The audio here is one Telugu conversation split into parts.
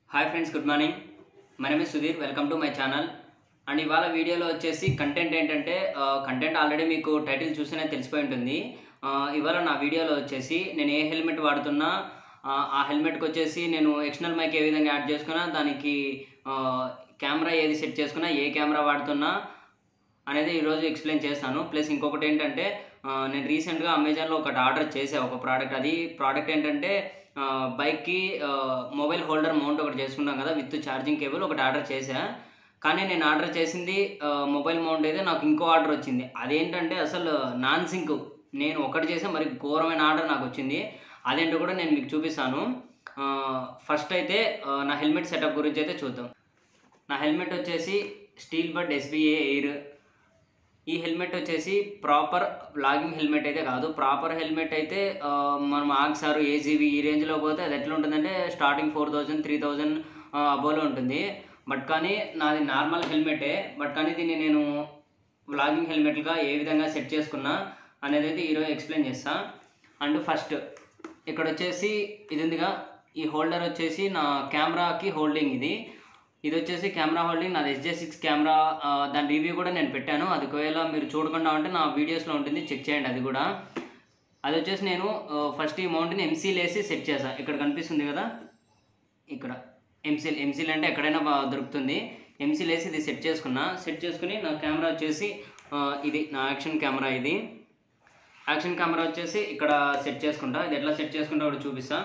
hi friends good morning my name Sudheer welcome to my channel and ఇవాళ వీడియోలో వచ్చేసి కంటెంట్ ఏంటంటే కంటెంట్ ఆల్రెడీ మీకు టైటిల్ చూస్తేనే తెలిసిపోయి ఉంటుంది ఆ, ఇవాళ నా వీడియోలో వచ్చేసి నేను ఏ హెల్మెట్ వాడుతున్నా ఆ, ఆ హెల్మెట్కి వచ్చేసి నేను ఎక్స్టర్నల్ మైక్ ఏ విధంగా యాడ్ చేసుకున్నా దానికి కెమెరా ఏది సెట్ చేసుకున్నా ఏ కెమెరా వాడుతున్నా అనేది ఈరోజు ఎక్స్ప్లెయిన్ చేస్తాను ప్లస్ ఇంకొకటి ఏంటంటే ఆ, నేను రీసెంట్గా అమెజాన్లో ఒకటి ఆర్డర్ చేసా ఒక ప్రోడక్ట్ అది ప్రోడక్ట్ ఏంటంటే ఆ, బైక్కి ఆ, మొబైల్ హోల్డర్ మౌంట్ ఒకటి చేసుకున్నాం కదా విత్ ఛార్జింగ్ కేబుల్ ఒకటి ఆర్డర్ చేసా కానీ నేను ఆర్డర్ చేసింది ఆ, మొబైల్ మౌంట్ అయితే నాకు ఇంకో ఆర్డర్ వచ్చింది అదేంటంటే అసలు నాన్ సింక్ నేను ఒకటి చేసే మరి ఘోరమైన ఆర్డర్ నాకు వచ్చింది అదేంటో కూడా నేను మీకు చూపిస్తాను ఫస్ట్ అయితే ఆ, నా హెల్మెట్ సెటప్ గురించి అయితే చూద్దాం నా హెల్మెట్ వచ్చేసి స్టీల్ బడ్ ఎస్బీఏ ఎయిర్ ఈ హెల్మెట్ వచ్చేసి ప్రాపర్ బ్లాగింగ్ హెల్మెట్ అయితే కాదు ప్రాపర్ హెల్మెట్ అయితే ఆ, మనం ఆక్సారు ఏజీవి ఈ రేంజ్లో పోతే అది ఎట్లా ఉంటుందంటే starting four thousand three thousand అబోలో ఉంటుంది బట్ కానీ నాది నార్మల్ హెల్మెటే బట్ కానీ దీన్ని నేను బ్లాగింగ్ హెల్మెట్గా ఏ విధంగా సెట్ చేసుకున్నా అనేది అయితే ఈరోజు ఎక్స్ప్లెయిన్ చేస్తా అండ్ ఫస్ట్ ఇక్కడ వచ్చేసి ఇది ఉందిగా ఈ హోల్డర్ వచ్చేసి నా కెమెరాకి హోల్డింగ్ ఇది ఇది వచ్చేసి కెమెరా హోల్డింగ్ నాది ఎస్జే సిక్స్ కెమెరా ఆ, దాని రివ్యూ కూడా నేను పెట్టాను అది ఒకవేళ మీరు చూడకుండా ఉంటే నా వీడియోస్లో ఉంటుంది చెక్ చేయండి అది కూడా అది వచ్చేసి నేను ఫస్ట్ ఈ మౌంట్ని ఎంసీల్ వేసి సెట్ చేశాను ఇక్కడ కనిపిస్తుంది కదా ఇక్కడ ఎంసీల్ ఎంసీల్ అంటే ఎక్కడైనా బా- దొరుకుతుంది ఎంసీల్ వేసి ఇది సెట్ చేసుకున్నా సెట్ చేసుకుని నా కెమెరా వచ్చేసి ఆ, ఇది నా యాక్షన్ కెమెరా ఇది యాక్షన్ కెమెరా వచ్చేసి ఇక్కడ సెట్ చేసుకుంటా ఇది ఎట్లా సెట్ చేసుకుంటా కూడా చూపిస్తా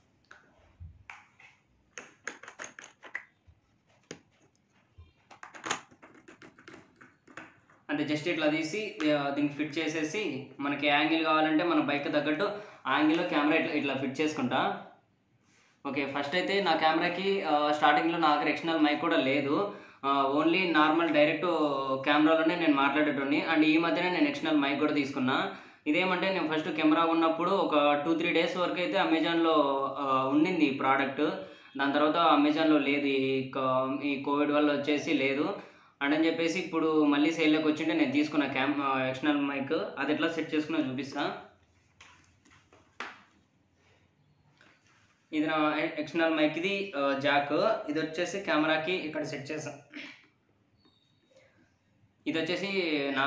అంటే జస్ట్ ఇట్లా తీసి ఆ, దీనికి ఫిట్ చేసేసి మనకి యాంగిల్ కావాలంటే మన బైక్ తగ్గట్టు ఆ యాంగిల్లో కెమెరా ఇట్లా ఇట్లా ఫిట్ చేసుకుంటా ఓకే ఫస్ట్ అయితే నా కెమెరాకి స్టార్టింగ్లో నా దగ్గర ఎక్స్టర్నల్ మైక్ కూడా లేదు ఓన్లీ నార్మల్ డైరెక్ట్ కెమెరాలోనే నేను మాట్లాడేటోని అండ్ ఈ మధ్యనే నేను ఎక్స్టర్నల్ మైక్ కూడా తీసుకున్నా ఇదేమంటే నేను ఫస్ట్ కెమెరా ఉన్నప్పుడు ఒక టూ త్రీ డేస్ వరకు అయితే అమెజాన్లో ఆ, ఉండింది ఈ ప్రోడక్ట్ దాని తర్వాత అమెజాన్లో లేదు ఈ కో- ఈ కోవిడ్ వల్ల వచ్చేసి లేదు అండ్ అని చెప్పేసి ఇప్పుడు మళ్ళీ సేల్లోకి వచ్చింటే నేను తీసుకున్న క్యామ్ ఎక్స్టర్నల్ మైక్ అది ఎట్లా సెట్ చేసుకున్నా చూపిస్తా ఇది నా ఎక్స్టర్నల్ మైక్ ఇది జాక్ ఇది వచ్చేసి కెమెరాకి ఇక్కడ సెట్ చేసా ఇది వచ్చేసి నా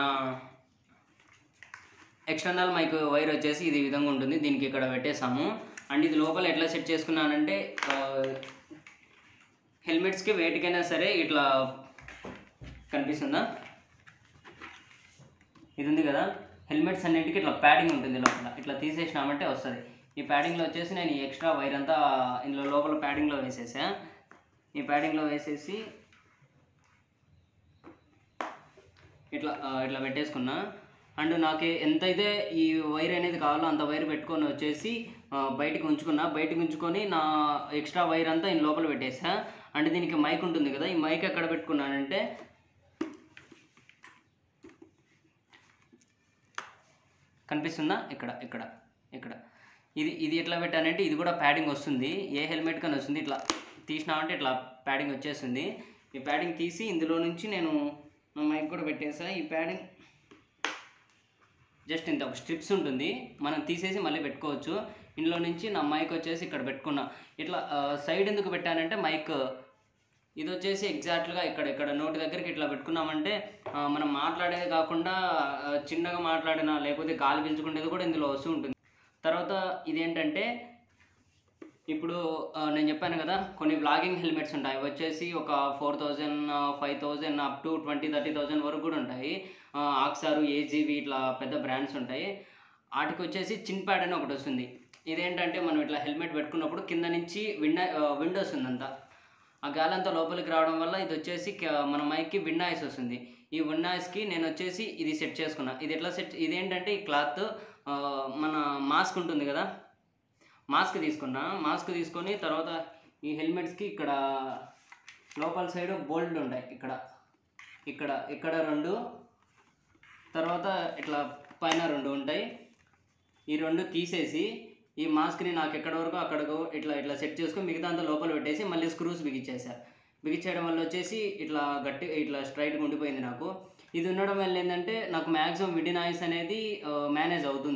ఎక్స్టర్నల్ మైక్ వైర్ వచ్చేసి ఇది ఈ విధంగా ఉంటుంది దీనికి ఇక్కడ పెట్టేసాము అండ్ ఇది లోపల ఎట్లా సెట్ చేసుకున్నానంటే హెల్మెట్స్కి వేటికైనా సరే ఇట్లా కనిపిస్తుందా ఇది ఉంది కదా హెల్మెట్స్ అన్నింటికి ఇట్లా ప్యాడింగ్ ఉంటుంది లోపల ఇట్లా తీసేసినామంటే వస్తుంది ఈ ప్యాడింగ్లో వచ్చేసి నేను ఈ ఎక్స్ట్రా వైర్ అంతా ఇందులో లోపల ప్యాడింగ్లో వేసేసా ఈ ప్యాడింగ్లో వేసేసి ఇట్లా ఆ, ఇట్లా పెట్టేసుకున్నా అండ్ నాకు ఎంతైతే ఈ వైర్ అనేది కావాలో అంత వైర్ పెట్టుకొని వచ్చేసి ఆ, బయటికి ఉంచుకున్నా బయటికి ఉంచుకొని నా ఎక్స్ట్రా వైర్ అంతా ఈ లోపల పెట్టేసా అండ్ దీనికి మైక్ ఉంటుంది కదా ఈ మైక్ ఎక్కడ పెట్టుకున్నానంటే కనిపిస్తుందా ఇక్కడ ఇక్కడ ఇక్కడ ఇది ఇది ఎట్లా పెట్టానంటే ఇది కూడా ప్యాడింగ్ వస్తుంది ఏ హెల్మెట్ కానీ వస్తుంది ఇట్లా తీసినామంటే ఇట్లా ప్యాడింగ్ వచ్చేస్తుంది ఈ ప్యాడింగ్ తీసి ఇందులో నుంచి నేను నా మైక్ కూడా పెట్టేసా ఈ ప్యాడింగ్ జస్ట్ ఇంత ఒక స్ట్రిప్స్ ఉంటుంది మనం తీసేసి మళ్ళీ పెట్టుకోవచ్చు ఇందులో నుంచి నా మైక్ వచ్చేసి ఇక్కడ పెట్టుకున్నా ఇట్లా సైడ్ ఎందుకు పెట్టానంటే మైక్ ఇది వచ్చేసి ఎగ్జాక్ట్గా ఇక్కడ ఇక్కడ నోటి దగ్గరికి ఇట్లా పెట్టుకున్నామంటే ఆ, మనం మాట్లాడేది కాకుండా ఆ, చిన్నగా మాట్లాడినా లేకపోతే గాలి పీల్చుకునేది కూడా ఇందులో వస్తూ ఉంటుంది తర్వాత ఇదేంటంటే ఇప్పుడు ఆ, నేను చెప్పాను కదా కొన్ని వ్లాగింగ్ హెల్మెట్స్ ఉంటాయి అవి వచ్చేసి ఒక four thousand five thousand up to twenty thirty thousand వరకు కూడా ఉంటాయి ఆ, ఆక్సారు ఏజీవి ఇట్లా పెద్ద బ్రాండ్స్ ఉంటాయి వాటికి వచ్చేసి చిన్ ప్యాడ్ అని ఒకటి వస్తుంది ఇదేంటంటే మనం ఇట్లా హెల్మెట్ పెట్టుకున్నప్పుడు కింద నుంచి విండో విండోస్ ఉందంతా ఆ గాలి అంతా లోపలికి రావడం వల్ల ఇది వచ్చేసి క- మన మైక్కి విన్ నాయిస్ వస్తుంది ఈ విన్ నాయిస్కి నేను వచ్చేసి ఇది సెట్ చేసుకున్నా ఇది ఎట్లా సెట్ ఇదేంటంటే ఈ క్లాత్ మన మాస్క్ ఉంటుంది కదా మాస్క్ తీసుకున్నా మాస్క్ తీసుకొని తర్వాత ఈ హెల్మెట్స్కి ఇక్కడ లోపల సైడ్ బోల్డ్ ఉంటాయి ఇక్కడ ఇక్కడ ఇక్కడ రెండు తర్వాత ఇట్లా పైన రెండు ఉంటాయి ఈ రెండు తీసేసి ఈ మాస్క్ని నాకు ఎక్కడ వరకు అక్కడకు ఇట్లా ఇట్లా సెట్ చేసుకొని మిగతా అంతా లోపల పెట్టేసి మళ్ళీ స్క్రూస్ బిగించేసా బిగించేయడం వల్ల వచ్చేసి ఇట్లా గట్టి ఇట్లా స్ట్రైట్గా ఉండిపోయింది నాకు ఇది ఉండడం వల్ల ఏంటంటే నాకు మ్యాక్సిమం విడి నాయిస్ అనేది మేనేజ్ అవుతుంది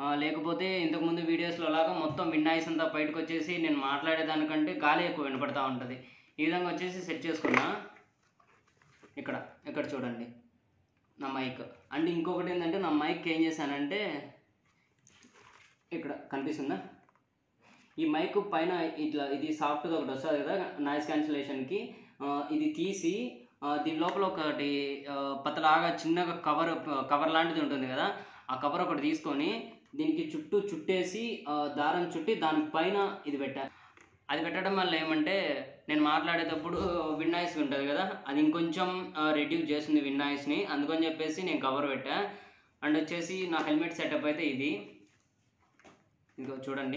ఆ, లేకపోతే ఇంతకుముందు వీడియోస్లో లాగా మొత్తం విన్ నాయిస్ అంతా బయటకు వచ్చేసి నేను మాట్లాడేదానికంటే గాలి ఎక్కువ వినపడతా ఉంటుంది ఈ విధంగా వచ్చేసి సెట్ చేసుకున్నా ఇక్కడ ఇక్కడ చూడండి నా మైక్ అండ్ ఇంకొకటి ఏంటంటే నా మైక్ ఏం చేశానంటే ఇక్కడ కనిపిస్తుందా ఈ మైక్ పైన ఇట్లా ఇది సాఫ్ట్గా ఒకటి వస్తుంది కదా నాయిస్ క్యాన్సిలేషన్కి ఇది తీసి ఆ, దీని లోపల ఒకటి ఆ, పతలాగా చిన్నగా కవర్ కవర్ లాంటిది ఉంటుంది కదా ఆ కవర్ ఒకటి తీసుకొని దీనికి చుట్టూ చుట్టేసి ఆ, దారం చుట్టి దానిపైన ఇది పెట్టా అది పెట్టడం వల్ల ఏమంటే నేను మాట్లాడేటప్పుడు విన్ నాయిస్ ఉంటుంది కదా అది ఇంకొంచెం రెడ్యూస్ చేస్తుంది విన్ నాయిస్ని అందుకని చెప్పేసి నేను కవర్ పెట్టా అండ్ వచ్చేసి నా హెల్మెట్ సెటప్ అయితే ఇది ఇదిగో చూడండి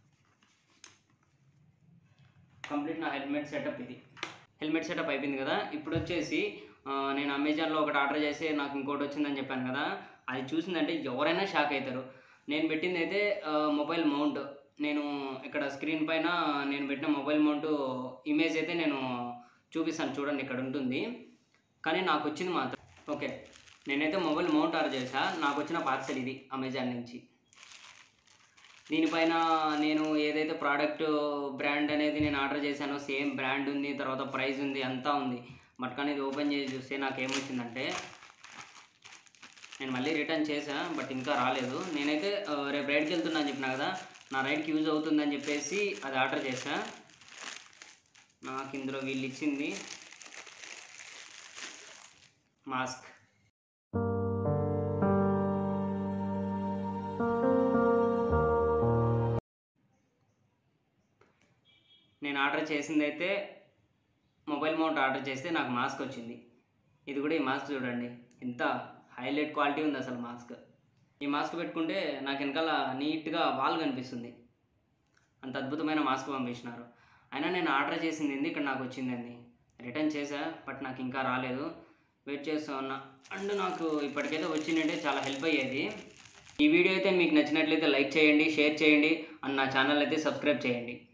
కంప్లీట్ నా హెల్మెట్ సెటప్ ఇది హెల్మెట్ సెటప్ అయిపోయింది కదా ఇప్పుడు వచ్చేసి ఆ, నేను అమెజాన్లో ఒకటి ఆర్డర్ చేసి నాకు ఇంకోటి వచ్చిందని చెప్పాను కదా అది చూసిందంటే ఎవరైనా షాక్ అవుతారు నేను పెట్టింది అయితే మొబైల్ మౌంట్ నేను ఇక్కడ స్క్రీన్ పైన నేను పెట్టిన మొబైల్ మౌంట్ ఇమేజ్ అయితే నేను చూపిస్తాను చూడండి ఇక్కడ ఉంటుంది కానీ నాకు వచ్చింది మాత్రం ఓకే నేనైతే మొబైల్ మౌంట్ ఆర్డర్ చేసా నాకు వచ్చిన పార్సల్ ఇది అమెజాన్ నుంచి దీనిపైన నేను ఏదైతే ప్రోడక్ట్ బ్రాండ్ అనేది నేను ఆర్డర్ చేశానో సేమ్ బ్రాండ్ ఉంది తర్వాత ప్రైస్ ఉంది అంతా ఉంది బట్ కానీ ఇది ఓపెన్ చేసి చూస్తే నాకు ఏమొచ్చిందంటే నేను మళ్ళీ రిటర్న్ చేసా బట్ ఇంకా రాలేదు నేనైతే ఆ, రేపు రైడ్కి వెళ్తున్నా అని చెప్పినా కదా నా రైడ్కి యూజ్ అవుతుందని చెప్పేసి అది ఆర్డర్ చేసా నాకు ఇందులో వీళ్ళు ఇచ్చింది మాస్క్ నేను ఆర్డర్ చేసింది అయితే మొబైల్ మౌంట్ ఆర్డర్ చేస్తే నాకు మాస్క్ వచ్చింది ఇది కూడా ఈ మాస్క్ చూడండి ఎంత హైలైట్ క్వాలిటీ ఉంది అసలు మాస్క్ ఈ మాస్క్ పెట్టుకుంటే నాకు వెనకాల నీట్గా వాల్ కనిపిస్తుంది అంత అద్భుతమైన మాస్క్ పంపించినారు అయినా నేను ఆర్డర్ చేసింది ఏంది ఇక్కడ నాకు వచ్చిందండి రిటర్న్ చేశా బట్ నాకు ఇంకా రాలేదు వెయిట్ చేస్తూ ఉన్నా అండ్ నాకు ఇప్పటికైతే వచ్చిందంటే చాలా హెల్ప్ అయ్యేది ఈ వీడియో అయితే మీకు నచ్చినట్లయితే లైక్ చేయండి షేర్ చేయండి అండ్ నా ఛానల్ అయితే సబ్స్క్రైబ్ చేయండి